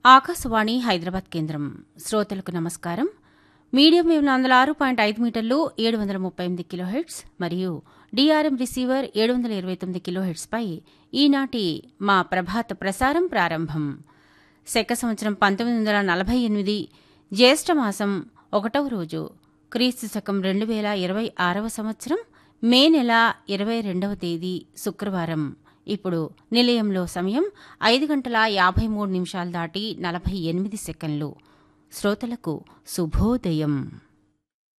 ఆకాశవాణి హైదరాబాద్ కేంద్రం శ్రోతలకు నమస్కారం మీడియం వేవ్ వందల ఆరు పాయింట్ ఐదు మీటర్లు ఏడు వందల ముప్పై ఎనిమిది కిలోహెట్స్ మరియు డిఆర్ఎం రిసీవర్ ఏడు వందల ఇరవై తొమ్మిది కిలోహెట్స్పై ఈనాటి మా ప్రభాత ప్రసారం ప్రారంభం శక సంవత్సరం పంతొమ్మిది వందల నలభై ఎనిమిది జ్యేష్ఠ మాసం ఒకటవ రోజు క్రీస్తు శకం రెండు వేల ఇరవై ఆరవ సంవత్సరం మే నెల ఇరవై రెండవ తేదీ శుక్రవారం ఇప్పుడు నిలయంలో సమయం ఐదు గంటల యాభై మూడు నిమిషాలు దాటి నలభై ఎనిమిది సెకండ్లు శ్రోతలకు శుభోదయం